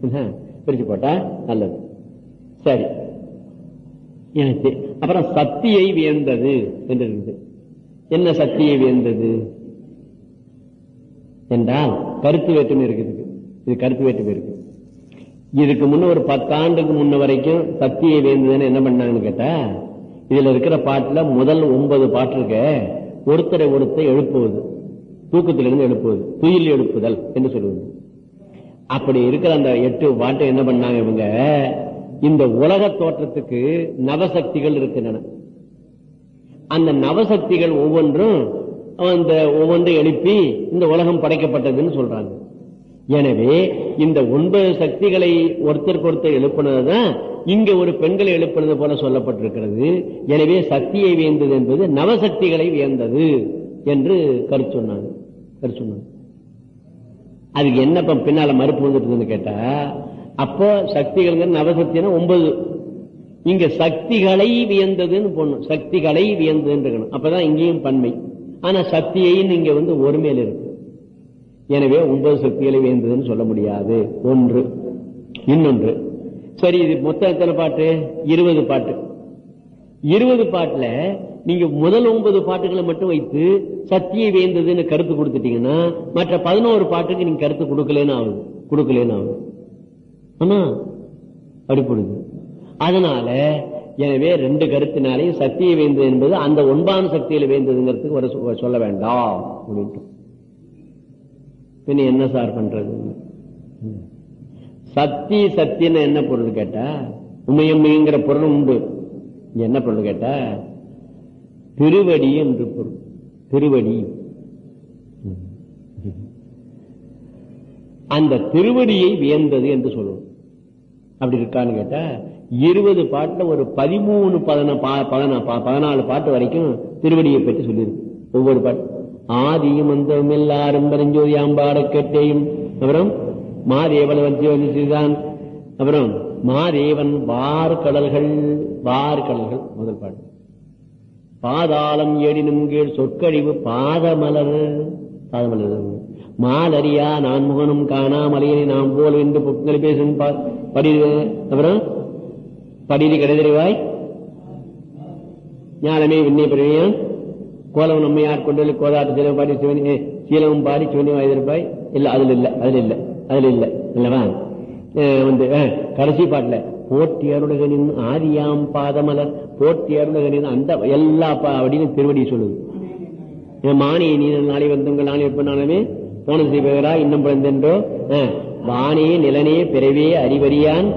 என்ன? பிரிச்சு போட்டா நல்லது சரி எனக்கு அப்புறம் சக்தியை வியந்தது என்று இருக்குது என்ன சக்தியை வியந்தது என்றால் கருத்து வேற்றுமை இருக்குது இது கருத்து வேற்றுமை இருக்கு இதுக்கு முன்ன ஒரு பத்தாண்டுக்கு முன்ன வரைக்கும் சக்தியை வேந்ததுன்னு என்ன பண்ணாங்கன்னு கேட்டா இதுல இருக்கிற பாட்டுல முதல் ஒன்பது பாட்டு இருக்க ஒருத்தரை ஒருத்தர் எழுப்புவது தூக்கத்திலிருந்து எழுப்புவது துயில் எழுப்புதல் என்று சொல்லுவது அப்படி இருக்கிற அந்த எட்டு பாட்டை என்ன பண்ணாங்க இவங்க இந்த உலக தோற்றத்துக்கு நவசக்திகள் இருக்கின்றன அந்த நவசக்திகள் ஒவ்வொன்றும் அந்த ஒவ்வொன்றை எழுப்பி இந்த உலகம் படைக்கப்பட்டதுன்னு சொல்றாங்க எனவே இந்த ஒன்பது சக்திகளை ஒருத்தருக்கு ஒருத்தர் எழுப்பினதுதான் இங்க ஒரு பெண்களை எழுப்பினது போல சொல்லப்பட்டிருக்கிறது எனவே சக்தியை வியந்தது என்பது நவசக்திகளை வியந்தது என்று கருத்து சொன்னாங்க கருத்து சொன்னாங்க அதுக்கு என்ன இப்ப பின்னால மறுப்பு வந்துட்டுதுன்னு கேட்டா அப்போ சக்திகள் நவசக்தினா ஒன்பது இங்க சக்திகளை வியந்ததுன்னு போடணும் சக்திகளை வியந்ததுன்னு இருக்கணும் அப்பதான் இங்கேயும் பன்மை ஆனா சக்தியைன்னு இங்க வந்து ஒருமையில் இருக்கு எனவே ஒன்பது சக்திகளை வியந்ததுன்னு சொல்ல முடியாது ஒன்று இன்னொன்று சரி இது மொத்தம் எத்தனை பாட்டு இருபது பாட்டு இருபது பாட்டுல நீங்க முதல் ஒன்பது பாட்டுகளை மட்டும் வைத்து சத்தியை வேந்ததுன்னு கருத்து கொடுத்துட்டீங்கன்னா மற்ற பதினோரு பாட்டுக்கு நீங்க கருத்து கொடுக்கலன்னு ஆகுது கொடுக்கலன்னு ஆகுது ஆமா அப்படி போடுது அதனால எனவே ரெண்டு கருத்தினாலையும் சத்திய வேந்தது என்பது அந்த ஒன்பான சக்தியில வேந்ததுங்கிறதுக்கு ஒரு சொ- சொல்ல வேண்டாம் அப்படின்ட்டு பின்ன என்ன சார் பண்றது சக்தி சத்தின்னு என்ன பொருள் கேட்டா உமையம்மைங்கிற பொருள் உண்டு இங்க என்ன பொருள் கேட்டா திருவடி என்று பொருள் திருவடி அந்த திருவடியை வியந்தது என்று சொல்லுவோம் அப்படி இருக்கான்னு கேட்டா இருபது பாட்டுல ஒரு பதிமூணு பதினா பா- பதினா- பா- பதினாலு பாட்டு வரைக்கும் திருவடியை பற்றி சொல்லியிருக்கு ஒவ்வொரு பாட்டு ஆதியும் அந்தம் எல்லாரும் பரஞ்சோதி ஆம்பாட கேட்டேயும் அப்புறம் மாதேவன் வஞ்சிதான் அப்புறம் மாதேவன் வார் கடல்கள் வார் கடல்கள் முதல் பாட்டு பாதாளம் ஏடினும் கீழ் சொற்கழிவு பாதமலர் பாதமலர் மாலரியா நான் முகனும் காணாமலையை நாம் போல் என்று புக்கள் பேசும் பா- படி அப்புறம் படிதி கிடைதறிவாய் ஞானமே விண்ணை பிறவியான் கோலம் நம்மையார் கொண்டு கோதாட்டு சிலம் பாடி சிவனி ஏ, சீலமும் பாடி சிவனி வாய்திருப்பாய் இல்ல அதுல இல்ல அதுல இல்ல அதுல இல்ல இல்லவா அஹ் வந்து அஹ், கடைசி பாட்டுல போட்டி அருளகனின் ஆதியாம் பாதமலர் போட்டி அருளகனின் அந்த எல்லா பா- அப்படின்னு திருவடி சொல்லுது என் மானி நீ நாளை வந்தவங்க நாளை எப்பனாலுமே போன செய்வதா இன்னும் பிறந்தென்றோ அஹ், வானே நிலனே பிறவே அறிவறியான்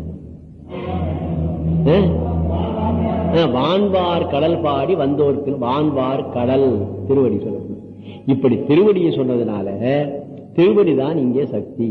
அஹ், அஹ், வான்வார் கடல் பாடி வந்தோர்க்கு வான்வார் கடல் திருவடி சொல்லணும் இப்படி திருவடியை சொன்னதுனால திருவடி தான் இங்கே சக்தி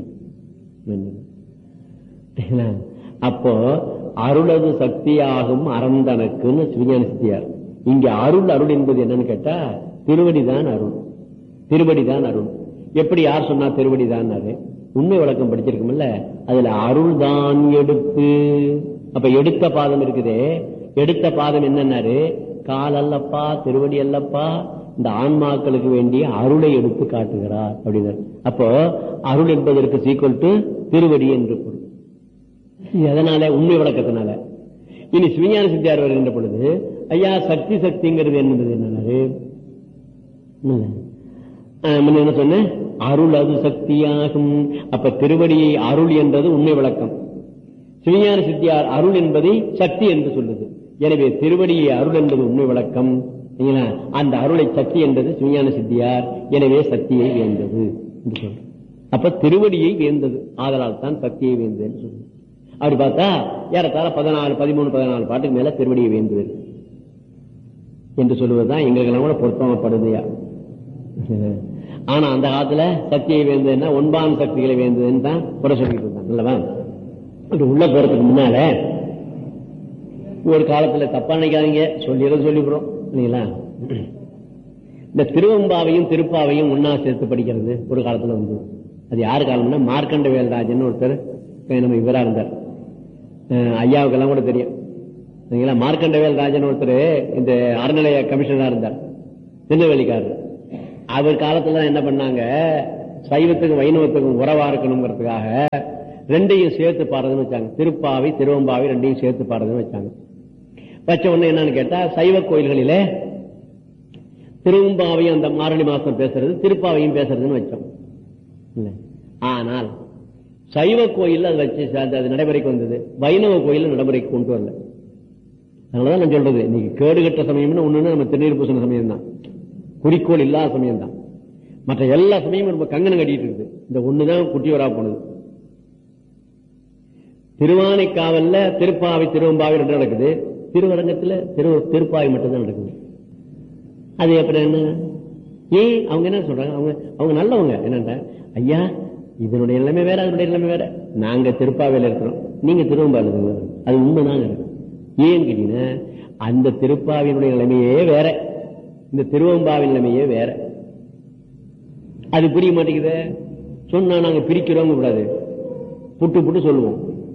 அப்போ அருளது சக்தியாகும் அறந்தனக்குன்னு சிவஞான சித்தியார் இங்க அருள் அருள் என்பது என்னன்னு கேட்டா திருவடிதான் அருள் திருவடிதான் அருள் எப்படி யார் சொன்னா திருவடிதான் அது உண்மை விளக்கம் படிச்சிருக்கோம்ல அதுல அருள் தான் எடுத்து அப்ப எடுத்த பாதம் இருக்குதே எடுத்த பாதம் என்னன்னாரு கால் அல்லப்பா திருவடி அல்லப்பா இந்த ஆன்மாக்களுக்கு வேண்டிய அருளை எடுத்து காட்டுகிறார் அப்படின்னாரு அப்போ அருள் என்பதற்கு சீக்வல் டு திருவடி என்று பொருள் எதனால உண்மை விளக்கத்தினால இனி சிவஞான சித்தியார் வருகின்ற பொழுது ஐயா சக்தி சக்திங்கிறது என்னது என்னது முன்ன என்ன சொன்னேன் அருள் அது சக்தியாகும் அப்ப திருவடியை அருள் என்றது உண்மை விளக்கம் சிவஞான சித்தியார் அருள் என்பதை சக்தி என்று சொல்லுது எனவே திருவடியை அருள் என்பது உண்மை விளக்கம் சரிங்களா? அந்த அருளை சக்தி என்றது சிவஞான சித்தியார் எனவே சக்தியை வேந்தது என்று சொல்றோம் அப்ப திருவடியை வேந்தது ஆதலால் தான் சக்தியை வேந்ததுன்னு சொல்லுது அப்படி பார்த்தா ஏறத்தாழ பதினாலு பதிமூணு பதினாலு பாட்டுக்கு மேல திருவடியை வேந்தது இருக்கு. என்று சொல்லுவதுதான் எங்களுக்கெல்லாம் கூட பொருத்தமாப்படுதுயா ஆனா அந்த காலத்துல சக்தியை வேந்ததுன்னா ஒன்பான் சக்திகளை வேந்ததுன்னு தான் குறை சொல்லிட்டு இருந்தாங்க இல்லவா அப்படி உள்ள போறதுக்கு முன்னால ஒரு காலத்துல தப்பா நினைக்காதீங்க சொல்லிடுறது சொல்லிவிடுறோம் இல்லைங்களா இந்த திருவம்பாவையும் திருப்பாவையும் ஒன்னா சேர்த்து படிக்கிறது ஒரு காலத்துல வந்து அது யாரு காலம்னா மார்க்கண்ட வேல்ராஜன் ஒருத்தர் அஹ் நம்ம இவரா இருந்தார் அஹ் ஐயாவுக்கெல்லாம் கூட தெரியும் சரிங்களா மார்க்கண்டவேல் ராஜன் ஒருத்தர் இந்த அறநிலைய கமிஷனரா இருந்தார் திருநெல்வேலிக்காரர் அவர் காலத்துல என்ன பண்ணாங்க சைவத்துக்கும் வைணவத்துக்கும் உறவா இருக்கணுங்கிறதுக்காக ரெண்டையும் சேர்த்து பாடுறதுன்னு வச்சாங்க திருப்பாவை திருவம்பாவை ரெண்டையும் சேர்த்து பாடுறதுன்னு வச்சாங்க வச்ச உடனே என்னன்னு கேட்டா சைவ கோயில்களிலே திருவம்பாவையும் அந்த மாரளி மாசம் பேசுறது திருப்பாவையும் பேசுறதுன்னு வச்சோம் இல்ல ஆனால் சைவ கோயில் அது வச்சு அது அது நடைமுறைக்கு வந்தது வைணவ கோயில் நடைமுறைக்கு கொண்டு வரல அதனாலதான் நான் சொல்றது இன்னைக்கு கேடு கட்ட சமயம்னு ஒண்ணுன்னு நம்ம திருநீர் பூசண சமயம் தான் குறிக்கோள் இல்லாத சமயம் தான் மற்ற எல்லா சமயமும் ரொம்ப கங்கணம் கட்டிட்டு இருக்குது இந்த ஒண்ணுதான் குட்டி வரா போனது திருவானைக்காவல்ல திருப்பாவை திருவம்பாவை ரெண்டு நடக்குது திருவரங்கத்துல திரு திருப்பாவை மட்டும்தான் நடக்குது அது எப்படி என்ன ஏன் அவங்க என்ன சொல்றாங்க அவங்க அவங்க நல்லவங்க என்னன்ற ஐயா இதனுடைய நிலைமை வேற அதனுடைய நிலைமை வேற நாங்க திருப்பாவையில இருக்கிறோம் நீங்க திருவம்பாவில் இருக்கீங்க அது உண்மைதாங்க ஏன்னு கேட்டீங்கன்னா அந்த திருப்பாவினுடைய நிலைமையே வேற இந்த திருவம்பாவின் நிலைமையே வேற அது புரிய மாட்டேங்குது சொன்னா நாங்க பிரிக்கிறோம் கூடாது புட்டு புட்டு சொல்லுவோம்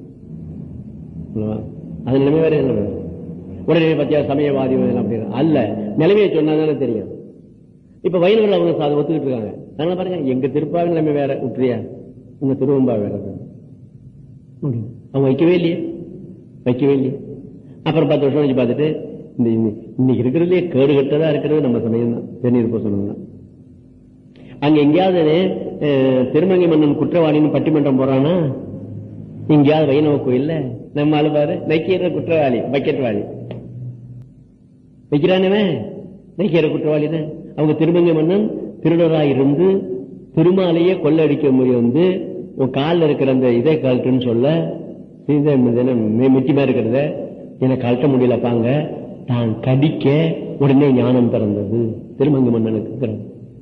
அல்லவா? அது நிலைமை வேற என்ன வேற? உடனே பத்தியா சமயவாதி இதெல்லாம் அப்படிங்கிற அல்ல நிலைமையை சொன்னாதானே தெரியும் இப்ப வைணவர்கள் அவங்க அதை ஒத்துக்கிட்டு இருக்காங்க அதனால பாருங்க எங்க திருப்பாவின் நிலைமை வேற விட்டுறியா உங்க திருவம்பா வேற முடியும். அவங்க வைக்கவே இல்லையே வைக்கவே இல்லையே அப்புறம் பத்து வருஷம் வச்சு பார்த்துட்டு இந்த இன்னி- இன்னைக்கு இருக்கிறதுலே கேடு கட்டதா இருக்கிறது நம்ம சமயம் தான் தென்னீர் பூசணம் தான் அங்க எங்கேயாவது அஹ், திருமங்கை மன்னன் குற்றவாளின்னு பட்டிமன்றம் போறானா எங்கேயாவது வைணவ கோயில்ல நம்ம ஆளு பாரு நைக்கிற குற்றவாளி பக்கெட்வாளி வைக்கிறானவே நைக்கிற குற்றவாளி தான் அவங்க திருமங்கை மன்னன் திருடராய் இருந்து திருமாலையே கொள்ளடிக்க முடியும் வந்து உன் காலில் இருக்கிற அந்த இதை கழட்டுன்னு சொல்ல இந்த இது என்ன மிட்டிமா இருக்கிறத எனக்கு கழட்ட முடியலப்பாங்க தான் கடிக்க உடனே ஞானம் பிறந்தது திருமங்கை மன்னனுக்கு இருக்கிறது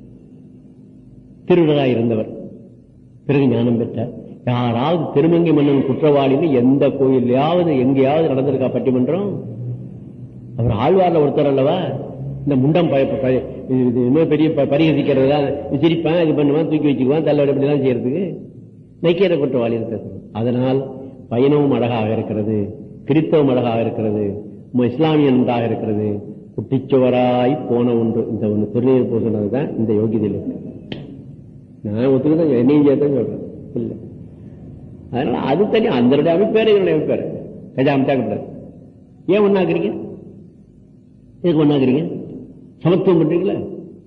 திருடராய் இருந்தவர் பிறகு ஞானம் பெற்றார் யாராவது திருமங்கை மன்னன் குற்றவாளின்னு எந்த கோயிலையாவது எங்கேயாவது நடந்திருக்கா பட்டிமன்றம் அவர் ஆழ்வார்ல ஒருத்தர் அல்லவா இந்த முண்டம் ப- ப- ப- இது இது இன்னும் பெரிய ப- பரிகசிக்கிறதா சிரிப்பான் இது பண்ணுவான் தூக்கி வச்சுக்குவான் தள்ள இப்படிலாம் செய்யறதுக்கு நைக்கிற குற்றவாளி இருக்கிறது அதனால் பயணமும் அழகாக இருக்கிறது கிறித்தவம் அழகாக இருக்கிறது ம- இஸ்லாமியன் ஒன்றாக இருக்கிறது குட்டிச்சுவராய் போன ஒன்று இந்த ஒன்று திருநீர் பூசினதுதான் இந்த யோகியதையில் இருக்கு நான் ஒத்துக்கிதான் என்னையும் சேர்த்தான் சொல்றேன் இல்ல அதனால அது தனி அந்த அமைப்பேரு என்னுடைய அமைப்பேரு கஜாமிட்டா கிட்டாரு ஏன் ஒண்ணாக்குறீங்க எதுக்கு ஒண்ணாக்குறீங்க சமத்துவம் பண்றீங்களா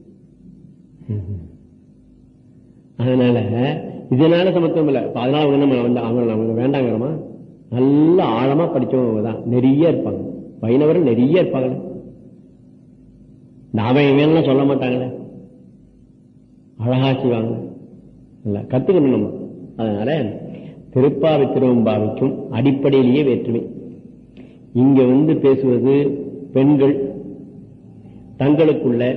அதனால இதனால சமத்துவம் இல்ல இப்ப அதனால அவங்க நம்ம வந்து அவங்க நமக்கு வேண்டாங்கிறோமா நல்ல ஆழமா படிச்சவங்க தான் நிறைய இருப்பாங்க வைணவர்கள் நிறைய இருப்பாங்களே நாம இவன் சொல்ல மாட்டாங்களே அழகா செய்வாங்க இல்ல கத்துக்கணும் நம்ம அதனால திருப்பாவை திருவம்பாவைக்கும் அடிப்படையிலேயே வேற்றுமை இங்க வந்து பேசுவது பெண்கள் தங்களுக்குள்ள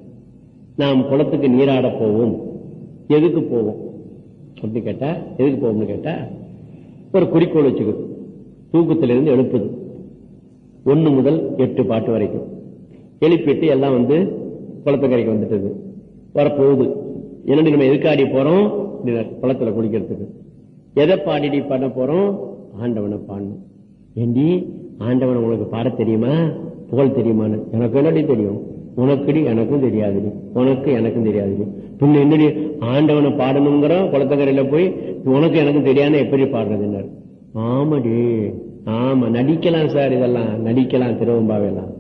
நாம் குளத்துக்கு நீராட போவோம் எதுக்கு போவோம் அப்படின்னு கேட்டா எதுக்கு போவோம்னு கேட்டா ஒரு குறிக்கோள் வச்சுக்குது தூக்கத்திலிருந்து எழுப்புது ஒண்ணு முதல் எட்டு பாட்டு வரைக்கும் எழுப்பிட்டு எல்லாம் வந்து குளத்துக்கரைக்கு வந்துட்டது வரப்போகுது என்னடி நம்ம எதுக்காடி போறோம் இந்த குளத்துல குளிக்கிறதுக்கு எதை பாடிடி பண்ண போறோம் ஆண்டவனை பாடணும் ஏண்டி ஆண்டவனை உனக்கு பாட தெரியுமா புகழ் தெரியுமான்னு எனக்கு என்னடி தெரியும் உனக்குடி எனக்கும் தெரியாதுடி உனக்கு எனக்கும் தெரியாதுடி பின்ன என்னடி ஆண்டவனை பாடணுங்கிறோம் குளத்தக்கரையில போய் உனக்கு எனக்கும் தெரியாம எப்படி பாடுறதுன்னாரு ஆமாடி ஆமா நடிக்கலாம் சார் இதெல்லாம் நடிக்கலாம் திருவம்பாவெல்லாம்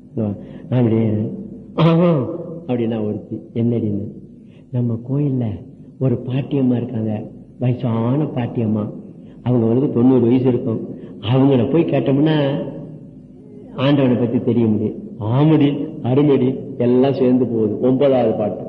அப்படி ஆஹா அப்படின்னா ஒருத்தி என்னடின்னு நம்ம கோயில்ல ஒரு பாட்டியம்மா இருக்காங்க வயசான பாட்டியம்மா அவங்க வந்து தொண்ணூறு வயசு இருக்கும் அவங்கள போய் கேட்டோம்னா ஆண்டவனை பத்தி தெரிய முடியும் ஆமடி அருமடி எல்லாம் சேர்ந்து போகுது ஒன்பதாவது பாட்டு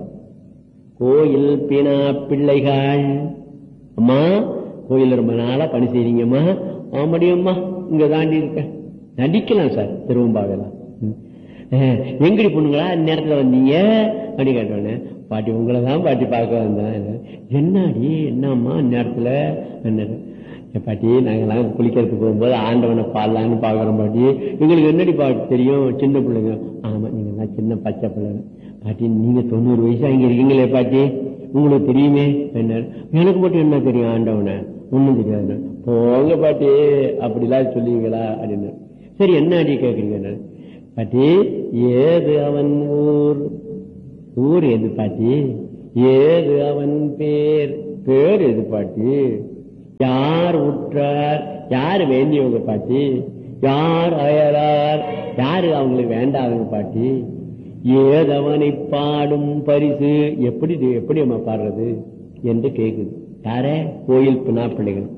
கோயில் பினா பிள்ளைகள் அம்மா கோயில் ரொம்ப நாளா பணி செய்றீங்கம்மா ஆமடி அம்மா இங்க தாண்டி இருக்க நடிக்கலாம் சார் திருவம்பாவெல்லாம் ம். அஹ், எங்கடி பொண்ணுங்களா நேரத்துல வந்தீங்க அப்படி கேட்டோன்னே பாட்டி உங்களை தான் பாட்டி பார்க்க வந்தேன் என்னடி என்னம்மா நேரத்துல என்ன "ஏ பாட்டி நாங்கெல்லாம் குளிக்கிறதுக்கு போகும்போது ஆண்டவனை பாடலான்னு பாக்குறோம் பாட்டி எங்களுக்கு என்னடி பாட்டு தெரியும் சின்ன பிள்ளைங்க ஆமா நீங்க தான் சின்ன பச்சை பிள்ளைங்க பாட்டி நீங்க தொண்ணூறு வயசு அங்க இருக்கீங்களே பாட்டி உங்களுக்கு தெரியுமே என்ன எனக்கு மட்டும் என்ன தெரியும் ஆண்டவனை ஒண்ணும் தெரியாது போங்க பாட்டி அப்படிலாம் சொல்லுவீங்களா அப்படின்னு சரி என்ன அடி கேக்குறீங்க பாட்டி ஏது அவன் ஊர் ஊர் எது பாட்டி ஏது அவன் பேர் பேர் எது பாட்டி யார் உற்றார் யார் வேண்டியவங்க பாட்டி யார் அயலார் யாரு அவங்களுக்கு வேண்டாதவங்க பாட்டி ஏதவனை பாடும் பரிசு எப்படி இது- எப்படி நம்ம பாடுறது என்று கேக்குது யாரே கோயில் பினா பிள்ளைகள்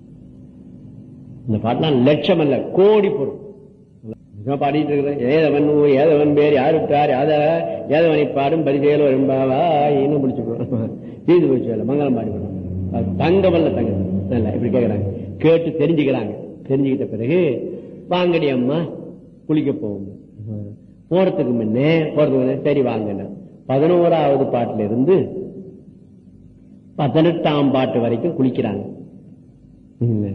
இந்த பாட்டெல்லாம் லட்சம் அல்ல கோடி பொருள் சும்மா பாடிட்டு இருக்கிறேன் ஏதவன் ஊ, ஏதவன் பேர் யார் விட்டார் யாத ஏதவனை பாடும் பரிசெயல் வரும்பாவா இன்னும் முடிச்சுக்கணும் தீது போச்சு வேலை மங்களம் பாடி போடுறோம் தங்கமல்ல தங்க நல்ல இப்படி கேக்குறாங்க கேட்டு தெரிஞ்சுக்கிறாங்க தெரிஞ்சுக்கிட்ட பிறகு வாங்கடி அம்மா குளிக்க போவோம் போறதுக்கு முன்னே போறதுக்கு முன்னே சரி வாங்கண்ணா பதினோராவது பாட்டுல இருந்து பதினெட்டாம் பாட்டு வரைக்கும் குளிக்கிறாங்க இல்ல.